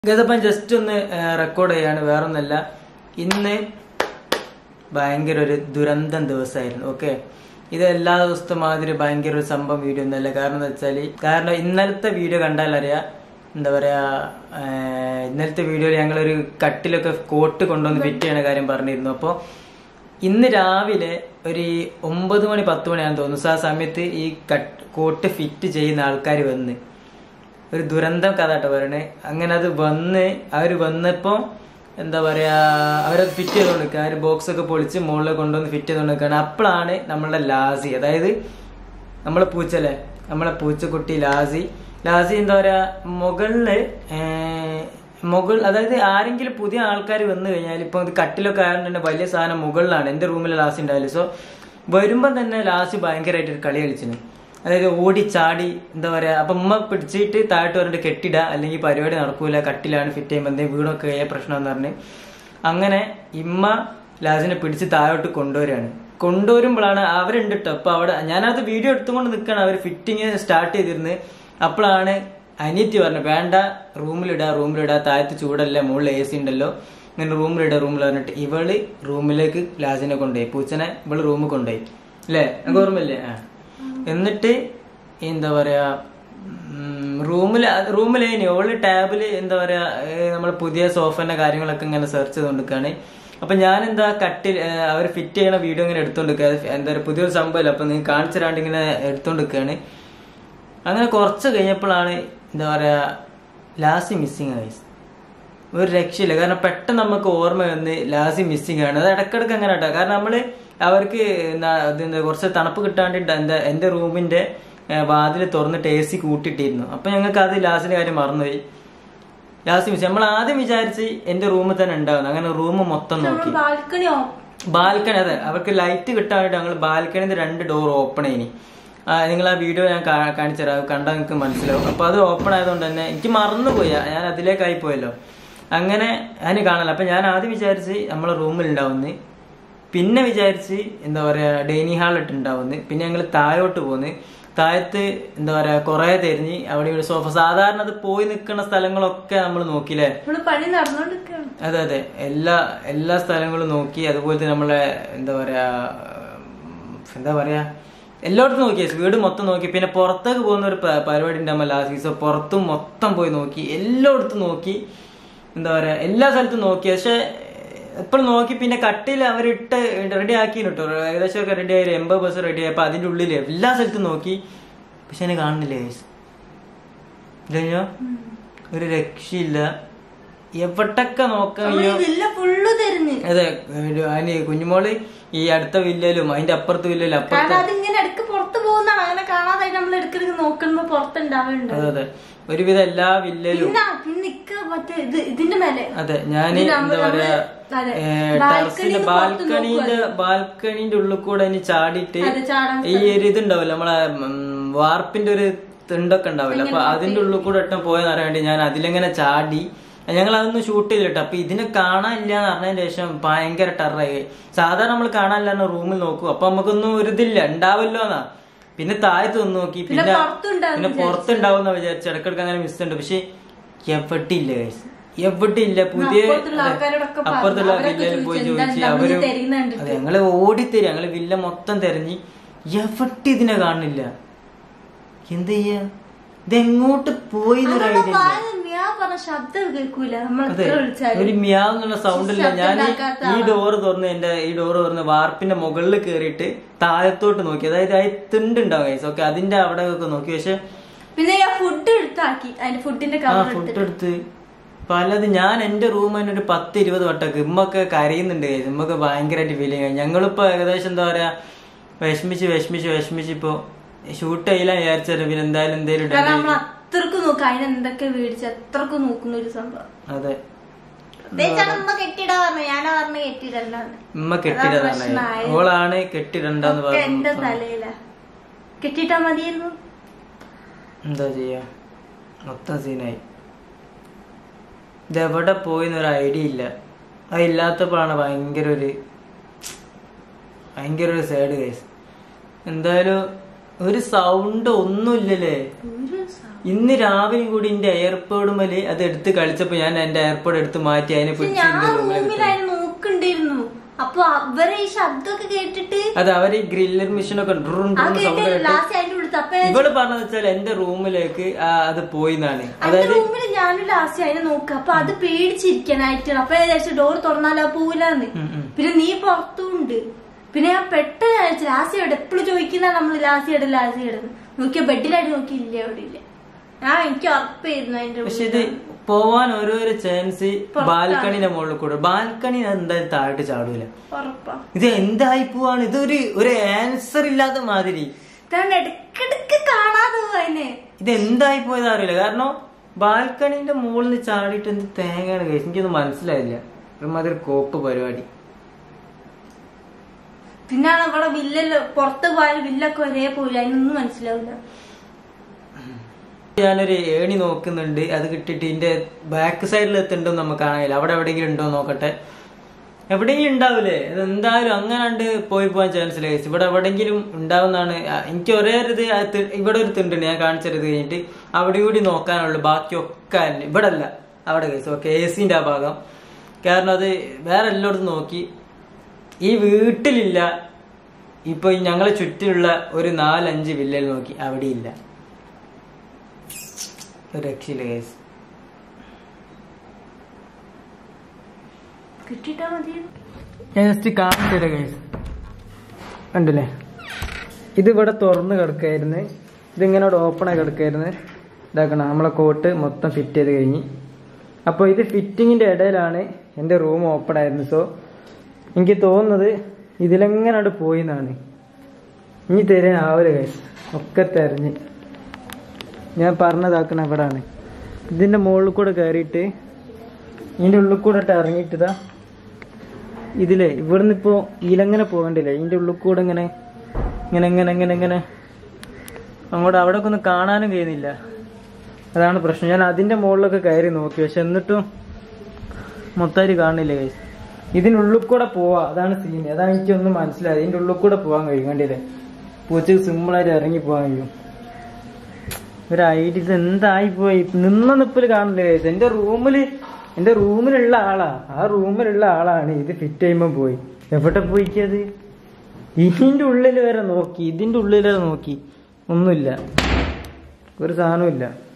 ഗതപ്പം just ഒന്ന് record ചെയ്യാണ് വേറൊന്നല്ല ഇന്ന് ഭയങ്കര ഒരു ദുരന്തം ദിവസമായിരുന്നു ഓക്കെ ഇത് എല്ലാ ദിവസത്തെ മാതിരി ഭയങ്കര ഒരു സംഭവം വീഡിയോ ഒന്നല്ല കാരണം എന്താ വെച്ചാൽ കാരണം ഇന്നലത്തെ വീഡിയോ കണ്ടാൽ അറിയാം എന്താ പറയാ ഏഹ്, ഇന്നലത്തെ വീഡിയോയിൽ ഞങ്ങളൊരു കട്ടിലൊക്കെ കോട്ട് കൊണ്ടുവന്ന് ഫിറ്റ് ചെയ്യണ കാര്യം പറഞ്ഞിരുന്നു അപ്പോൾ ഇന്ന് രാവിലെ ഒരു ഒമ്പത് മണി പത്ത് മണിയാണെന്ന് തോന്നുന്നു സോ ആ സമയത്ത് ഈ കട്ട് കോട്ട് ഫിറ്റ് ചെയ്യുന്ന ആൾക്കാർ വന്ന് ഒരു ദുരന്തം കഥ കേട്ടോ പറയണേ അങ്ങനെ അത് വന്ന് അവർ വന്നപ്പോൾ എന്താ പറയാ അവരത് ഫിറ്റ് ചെയ്തുകൊണ്ട് ആ ഒരു ബോക്സ് ഒക്കെ പൊളിച്ച് മുകളിൽ കൊണ്ടുവന്ന് ഫിറ്റ് ചെയ്തുകൊണ്ട് നിൽക്കുകയാണ് അപ്പോഴാണ് നമ്മളുടെ ലാസി അതായത് നമ്മളെ പൂച്ചല്ലേ നമ്മളെ പൂച്ചക്കുട്ടി ലാസി ലാസി എന്താ പറയാ മുകളില് ഏർ, മുകൾ അതായത് ആരെങ്കിലും പുതിയ ആൾക്കാർ വന്നു കഴിഞ്ഞാൽ ഇപ്പൊ ഇത് കട്ടിലൊക്കെ ആയതുകൊണ്ട് തന്നെ വലിയ സാധനം മുകളിലാണ് എന്റെ റൂമിൽ ലാസി ഉണ്ടാവില്ല സോ വരുമ്പം തന്നെ ലാസി ഭയങ്കരമായിട്ട് ഒരു കളി കളിച്ചിന് അതായത് ഓടി ചാടി എന്താ പറയാ അപ്പൊ ഉമ്മ പിടിച്ചിട്ട് താഴോട്ട് പറഞ്ഞിട്ട് കെട്ടിട അല്ലെങ്കിൽ പരിപാടി നടക്കൂല കട്ടിലാണ് ഫിറ്റ് ചെയ്യുമ്പോൾ എന്തെങ്കിലും വീടൊക്കെ കഴിയാൻ പ്രശ്നം എന്ന് പറഞ്ഞ് അങ്ങനെ ഇമ്മ ലാസിനെ പിടിച്ച് താഴോട്ട് കൊണ്ടുവരികയാണ് കൊണ്ടുവരുമ്പോഴാണ് അവരുണ്ട് കേട്ടോ അപ്പൊ അവിടെ ഞാനത് വീഡിയോ എടുത്തുകൊണ്ട് നിൽക്കുകയാണ് അവർ ഫിറ്റിങ് സ്റ്റാർട്ട് ചെയ്തിരുന്നത് അപ്പോഴാണ് അനിയത്തി പറഞ്ഞു വേണ്ട റൂമിലിടാ റൂമിലിടാ താഴത്ത് ചൂടല്ല മുകളിൽ എ സി ഉണ്ടല്ലോ ഇങ്ങനെ റൂമിലിടാ റൂമിൽ പറഞ്ഞിട്ട് ഇവള് റൂമിലേക്ക് ലാസിനെ കൊണ്ടുപോയി പൂച്ചനെ ഇവള് റൂമിൽ കൊണ്ടുപോയി അല്ലേ എനിക്ക് ഓർമ്മയില്ലേ ആ എന്നിട്ട് എന്താ പറയാ റൂമിൽ റൂമിലേനി ഓള് ടാബില് എന്താ പറയാ നമ്മൾ പുതിയ സോഫന്റെ കാര്യങ്ങളൊക്കെ ഇങ്ങനെ സെർച്ച് ചെയ്തുകൊണ്ടിരിക്കുകയാണ് അപ്പൊ ഞാൻ എന്താ കട്ടിൽ അവർ ഫിറ്റ് ചെയ്യണ വീഡിയോ ഇങ്ങനെ എടുത്തോണ്ടിരിക്കുക എന്താ പറയുക പുതിയൊരു സംഭവമല്ല അപ്പൊ നിങ്ങൾ കാണിച്ചു തരാണ്ട് ഇങ്ങനെ എടുത്തോണ്ടിരിക്കുകയാണ് അങ്ങനെ കുറച്ച് കഴിഞ്ഞപ്പോഴാണ് എന്താ പറയാ ലാസ്റ്റ് മിസ്സിങ് ആയി ഒരു രക്ഷയില്ല കാരണം പെട്ടെന്ന് നമുക്ക് ഓർമ്മ വന്ന് ലാസി മിസ്സിങ് ആണ് അത് ഇടക്കിടക്ക് അങ്ങനെ കേട്ടോ കാരണം നമ്മള് അവർക്ക് എന്താ ഇതെന്താ കുറച്ച് തണുപ്പ് കിട്ടാണ്ടിട്ട് എന്താ എന്റെ റൂമിന്റെ വാതിൽ തുറന്നിട്ട് എ സി കൂട്ടിയിട്ടിരുന്നു അപ്പൊ ഞങ്ങൾക്ക് അത് ലാസിന്റെ കാര്യം മറന്നുപോയി ലാസ്റ്റ് മിസ് നമ്മൾ ആദ്യം വിചാരിച്ച് എന്റെ റൂമിൽ തന്നെ ഉണ്ടാവുന്നു അങ്ങനെ റൂം മൊത്തം നോക്കി ബാൽക്കണിയോ ബാൽക്കണി അതെ അവർക്ക് ലൈറ്റ് കിട്ടാൻ വേണ്ടി ഞങ്ങൾ ബാൽക്കണിന്റെ രണ്ട് ഡോർ ഓപ്പൺ ചെയ്നി നിങ്ങൾ ആ വീഡിയോ ഞാൻ കാ- കാണിച്ചു തരാം അത് കണ്ടാൽ നിങ്ങൾക്ക് മനസ്സിലാവും അപ്പൊ അത് ഓപ്പൺ ആയതുകൊണ്ട് തന്നെ എനിക്ക് മറന്നുപോയി ഞാൻ അതിലേക്കായി പോയല്ലോ അങ്ങനെ ഞാൻ കാണാനല്ല അപ്പൊ ഞാൻ ആദ്യം വിചാരിച്ച് നമ്മളെ റൂമിൽ ഉണ്ടാവുന്നു പിന്നെ വിചാരിച്ച് എന്താ പറയാ ഡൈനിങ് ഹാളിട്ട് ഉണ്ടാവുന്നു പിന്നെ ഞങ്ങൾ താഴോട്ട് പോന്ന് താഴത്ത് എന്താ പറയാ കുറെ തെരഞ്ഞ് അവിടെ ഇവിടെ സോഫ സാധാരണ അത് പോയി നിൽക്കുന്ന സ്ഥലങ്ങളൊക്കെ നമ്മൾ നോക്കിയില്ലേ നമ്മള് പണി നടന്നോണ്ടിരിക്കാണ് അതെ അതെ എല്ലാ എല്ലാ സ്ഥലങ്ങളും നോക്കി അതുപോലെ തന്നെ നമ്മളെ എന്താ പറയാ ഉം, എന്താ പറയാ എല്ലായിടത്തും നോക്കി വീട് മൊത്തം നോക്കി പിന്നെ പുറത്തേക്ക് പോകുന്ന ഒരു പ- പരിപാടി ഉണ്ടാകുമ്പോൾ ലാസ്റ്റ് സീസൺ പുറത്തും മൊത്തം പോയി നോക്കി എല്ലായിടത്തും നോക്കി എന്താ പറയാ എല്ലാ സ്ഥലത്തും നോക്കി പക്ഷെ എപ്പോഴും നോക്കി പിന്നെ കട്ടിൽ അവരിട്ട് റെഡി ആക്കി കേട്ടോ ഏകദേശം ഒക്കെ റെഡി ആയി ഒരു എൺപത് ബസ് റെഡി ആയപ്പോ അതിന്റെ ഉള്ളിൽ എല്ലാ സ്ഥലത്തും നോക്കി പക്ഷെ എന്നെ കാണുന്നില്ല guys. ഇല്ലയോ ഒരു രക്ഷയില്ല എവിടൊക്കെ നോക്കാം നമ്മള് വില്ല ഫുള്ള് തെരഞ്ഞ് അതെ ഒരു അതിന് കുഞ്ഞുമോള് ഈ അടുത്ത വില്ലയിലും അതിന്റെ അപ്പുറത്ത് വില്ലയിലും അപ്പുറത്ത് കാരണം അതിങ്ങനെ ഇടക്ക് പുറത്ത് പോകുന്നതാണ് അങ്ങനെ കാണാതായിട്ട് നമ്മൾ ഇടക്കിടക്ക് നോക്കുമ്പോ പുറത്തുണ്ടാവുന്നുണ്ട് അതെ അതെ ഒരുവിധം എല്ലാ വില്ലയിലും പിന്നെ പിന്നെ ഇക്ക മറ്റേ ഇത് ഇതിന്റെ മേലെ അതെ ഞാൻ ഇത് എന്താ നമ്മള് പറയാ അതെ. ടെറസിന്റെ ബാൽക്കണിന്ന് പുറത്ത് ബാൽക്കണിന്റെ ബാൽക്കണിന്റെ ഉള്ളിൽ കൂടെ ഇനി ചാടിയിട്ട് അതെ, ചാടാൻ ഈ ഒരു ഇതുണ്ടാവില്ല നമ്മളെ ഉം, വാർപ്പിന്റെ ഒരു തിണ്ടൊക്കെ ഉണ്ടാവില്ല അപ്പൊ അതിന്റെ ഉള്ളിൽ കൂടെ ഒട്ടും പോയെന്ന് അറിയാൻ വേണ്ടി ഞാൻ അതിലെങ്ങനെ ചാടി ഞങ്ങൾ അതൊന്നും ഷൂട്ട് ചെയ്തിട്ട് അപ്പൊ ഇതിനെ കാണാനില്ല എന്ന് പറഞ്ഞതിന് ശേഷം ഭയങ്കര ടെററായി സാധാരണ നമ്മൾ കാണാനില്ല റൂമിൽ നോക്കൂ അപ്പൊ നമുക്കൊന്നും ഒരു ഇതില്ല ഉണ്ടാവല്ലോ എന്നാ പിന്നെ താഴത്ത് നിന്ന് നോക്കി പിന്നെ പിന്നെ പുറത്തുണ്ടാവും പിന്നെ പുറത്തുണ്ടാവും വിചാരിച്ചു ഇടക്കിടക്ക് അങ്ങനെ മിസ് ഉണ്ട് പക്ഷെ എവിടെയില്ല ഗൈസ് എവിടെയില്ല പുതിയ അപ്പുറത്തുള്ള ആൾക്കാരോടൊക്കെ പറഞ്ഞു. അപ്പുറത്തുള്ള അവരൊക്കെ വില്ലയിൽ പോയി ചോദിച്ചു, ചോദിച്ചു എന്താ അവര് നമ്മള് തെരയുന്നത് കണ്ടിട്ട്? അതെ ഞങ്ങള് ഓടിത്തരും ഞങ്ങള് വില്ല മൊത്തം തെരഞ്ഞ് എവിടെ ഇതിനെ കാണില്ല എന്ത് ചെയ്യാ ഇതെങ്ങോട്ട് പോയി എന്നൊരു അതൊക്കെ ഐഡിയ ഇല്ല വായ മിയാ പറഞ്ഞ ശബ്ദം കേൾക്കൂല നമ്മൾ അതെ എത്ര വിളിച്ചാലും ഒരു മ്യാവ് എന്നുള്ള സൗണ്ട് ഇല്ല ശബ്ദം ഞാൻ ഉണ്ടാക്കാത്ത ഈ ഡോറ് തുറന്ന് എന്റെ ഈ ഡോറ് തുറന്ന് വാർപ്പിന്റെ മുകളിൽ കയറിയിട്ട് താഴത്തോട്ട് നോക്കി അതായത് ആ തിണ്ടുണ്ടാവും ഗൈസ് ഓക്കെ അതിന്റെ അവിടെ ഒക്കെ നോക്കി പക്ഷെ പിന്നെ ഞാൻ ഫുഡ് എടുത്താക്കി അതിന്റെ ഫുഡിന്റെ ആ കവർ ഫുഡ് എടുത്ത് പലത് ഞാൻ എന്റെ റൂം തന്നെ ഒരു പത്ത് ഇരുപത് വട്ടമൊക്കെ ഇമ്മൊക്കെ കരയുന്നുണ്ട് guys. ഇമ്മൊക്കെ ഭയങ്കരമായിട്ട് ഫീൽ ചെയ്യും ഞങ്ങളിപ്പോ ഏകദേശം എന്താ പറയാ വിഷമിച്ച് വിഷമിച്ച് വിഷമിച്ച് ഇപ്പൊ ഷൂട്ട് ചെയ്യില്ല വിചാരിച്ചാലും പിന്നെ എന്തായാലും എന്തേലും കാരണം ഇടണ്ടേ. നമ്മൾ അത്രക്ക് നോക്കും അതിന് എന്തൊക്കെ മേടിച്ച് അത്രക്ക് നോക്കുന്ന ഒരു സംഭവം അതെ പ്രത്യേകിച്ചാണ് ഉമ്മ കെട്ടിടാ പറഞ്ഞു ഞാനാ പറഞ്ഞ കെട്ടിടണ്ടാന്ന് ഉമ്മ കെട്ടിടതാണ് പ്രശ്നമായത്. ഓളാണ് കെട്ടിടണ്ടെന്ന് ഒക്കെ എന്റെ പറഞ്ഞു തലയില കെട്ടിട്ടാ മതിയായിരുന്നു എന്താ ചെയ്യാ മൊത്തം സീനായി ഇതെവിടെ പോയി എന്നൊരു ഐഡിയ ഇല്ല അത് ഇല്ലാത്തപ്പോഴാണ് ഭയങ്കര ഒരു ഭയങ്കര ഒരു സാഡ് കേസ് എന്തായാലും ഒരു സൗണ്ട് ഒന്നുമില്ലല്ലേ ഒരു സ- ഇന്ന് രാവിലെ കൂടി എന്റെ എയർപോഡ് മേലെ അത് എടുത്ത് കളിച്ചപ്പോ ഞാൻ എന്റെ എയർപോഡ് എടുത്ത് മാറ്റി അതിനെ പക്ഷെ പിടിച്ച് ഞാൻ എന്റെ റൂമിൽ റൂമിലായിരുന്നു നോക്കണ്ടായിരുന്നു അപ്പൊ അവരെ ഈ ശബ്ദമൊക്കെ കേട്ടിട്ട് അത് അവര് ഈ ഗ്രില്ലർ മെഷീനൊക്കെ ആ കേട്ട് ലാസ്റ്റ് അതിന്റെ ഉള്ളിൽ അപ്പൊ ഞാൻ ഇവള് പറഞ്ഞത് വെച്ചാൽ എന്റെ റൂമിലേക്ക് ആ അത് പോയി എന്നാണ് അതിന്റെ അതായത് റൂമിൽ ഞാനും ലാസ്റ്റ് അതിനെ നോക്കുക അപ്പൊ അത് പേടിച്ചിരിക്കാനായിട്ട് അപ്പൊ ഞാൻ വിചാരിച്ചു ഡോർ തുറന്നാലോ പോവില്ലാന്ന് ഉം, ഉം. പിന്നെ നീ പുറത്തുണ്ട് പിന്നെ ഞാൻ പെട്ടെന്ന് വിചാരിച്ചു ലാസ്റ്റ് എവിടെ എപ്പോഴും ചോദിക്കുന്ന നമ്മൾ ലാസ്റ്റ് എവിടെ ലാസ്റ്റ് എവിടെ നോക്കിയ ബെഡിലായിട്ട് നോക്കി ഇല്ല അവിടെ ഇല്ല ഞാൻ എനിക്ക് ഉറപ്പായിരുന്നു അതിന്റെ പക്ഷെ ഇത് പോവാൻ ഓരോരോ ചാൻസ് ബാൽക്കണിന്റെ മുകളിൽ കൂടെ ബാൽക്കണി എന്തായാലും താഴോട്ട് ചാടൂല ഉറപ്പാ ഇത് എന്തായി പോവാണ് ഇതൊരു ഒരു ആൻസർ ഇല്ലാത്ത മാതിരി ഇതാണ് ഇടക്കിടക്ക് കാണാതെ പോവാ അതിനെ ഇത് എന്തായി പോയത് അറിയില്ല കാരണം ബാൽക്കണിന്റെ മുകളിൽ നിന്ന് ചാടിയിട്ട് എന്ത് തേങ്ങയാണ് കഴിച്ചു എനിക്കൊന്നും മനസ്സിലായില്ല ഒരുമാതിരി കോപ്പ് പരിപാടി പിന്നാണ് അവിടെ വില്ലല്ലോ പുറത്ത് പോയാലും വില്ലൊക്കെ ഒരേ പോയില്ല അതിനൊന്നും മനസ്സിലാവില്ല ഞാനൊരു ഏണി നോക്കുന്നുണ്ട് അത് കിട്ടിയിട്ട് ഇതിന്റെ ബാക്ക് സൈഡിൽ എത്തുന്നുണ്ടോ നമുക്ക് കാണാനില്ല അവിടെ എവിടെയെങ്കിലും ഉണ്ടോ എന്ന് നോക്കട്ടെ എവിടെയെങ്കിലും ഉണ്ടാവില്ലേ അത് എന്തായാലും അങ്ങനെ കണ്ട് പോയി പോകാൻ ചാൻസ് ഇല്ല guys. ഇവിടെ എവിടെയെങ്കിലും ഉണ്ടാവുന്നതാണ് ആ, എനിക്ക് ഒരേ ഒരു ഇത് ആ തി- ഇവിടെ ഒരു തിണ്ടുണ്ട് ഞാൻ കാണിച്ചത് കഴിഞ്ഞിട്ട് അവിടെ കൂടി നോക്കാനുള്ളൂ ബാക്കിയൊക്കെ അല്ല ഇവിടെ അല്ല അവിടെ കേസ് ഓക്കെ എ സിന്റെ ആ ഭാഗം കാരണം അത് വേറെ എല്ലായിടത്തും നോക്കി ഈ വീട്ടിലില്ല ഇപ്പൊ ഈ ഞങ്ങളെ ചുറ്റിലുള്ള ഒരു നാലഞ്ച് വില്ലൽ നോക്കി അവിടെ ഇല്ല ഒരു രക്ഷയില്ല കേസ് കിട്ടിയിട്ടാ മതി ഞാൻ ജസ്റ്റ് കാണിച്ചിട്ട് കേസ് കണ്ടില്ലേ ഇത് ഇവിടെ തുറന്ന് കിടക്കായിരുന്നു ഇതിങ്ങനെ ഇവിടെ ഓപ്പൺ ആയി കിടക്കായിരുന്നു ഇതാക്കണം നമ്മളെ കോട്ട് മൊത്തം ഫിറ്റ് ചെയ്ത് കഴിഞ്ഞ് അപ്പോൾ ഇത് ഫിറ്റിങ്ങിന്റെ ഇടയിലാണ് എൻ്റെ റൂം ഓപ്പൺ ആയിരുന്നു സോ എനിക്ക് തോന്നുന്നത് ഇതിലെങ്ങനെ അവിടെ പോയി എന്നാണ് ഇനി തരാൻ ആവില്ല കേസ് ഒക്കെ തെരഞ്ഞ് ഞാൻ പറഞ്ഞതാക്കണ ഇവിടാണ് ഇതിന്റെ മുകളിൽ കൂടെ കയറിയിട്ട് ഇതിന്റെ ഉള്ളിൽ കൂടെ ഇട്ട് ഇറങ്ങിയിട്ടതാ ഇതിലെ ഇവിടുന്ന് ഇപ്പോ ഇതിലെങ്ങനെ പോകണ്ടില്ലേ ഇതിന്റെ ഉള്ളിൽ കൂടെ ഇങ്ങനെ ഇങ്ങനെ ഇങ്ങനെ ഇങ്ങനെ ഇങ്ങനെ അങ്ങോട്ട് അവിടെ ഒക്കെ ഒന്നും കാണാനും കഴിയുന്നില്ല അതാണ് പ്രശ്നം ഞാൻ അതിന്റെ മുകളിലൊക്കെ കയറി നോക്കി പക്ഷെ എന്നിട്ടും മൊത്തമായിട്ട് കാണില്ല കൈസ് ഇതിനുള്ളിൽ കൂടെ പോവാ അതാണ് സീൻ അതാണ് എനിക്കൊന്നും മനസ്സിലായത് ഇതിന്റെ ഉള്ളിൽ കൂടെ പോകാൻ കഴിയും കണ്ടില്ലേ പൂച്ചക്ക് സിമ്പിളായിട്ട് ഇറങ്ങി പോകാൻ കഴിയും ഒരു ഐഡിയ ഇത് എന്തായി പോയി നിന്ന നിപ്പില് കാണില്ല guys. എന്റെ റൂമില് എന്റെ റൂമിലുള്ള ആളാ ആ റൂമിലുള്ള ആളാണ് ഇത് ഫിറ്റ് ചെയ്യുമ്പോ പോയി എവിടെ പോയിക്കത് ഇതിന്റെ ഉള്ളിൽ വരെ നോക്കി ഇതിന്റെ ഉള്ളിൽ വരെ നോക്കി ഒന്നുമില്ല ഒരു സാധനവും ഇല്ല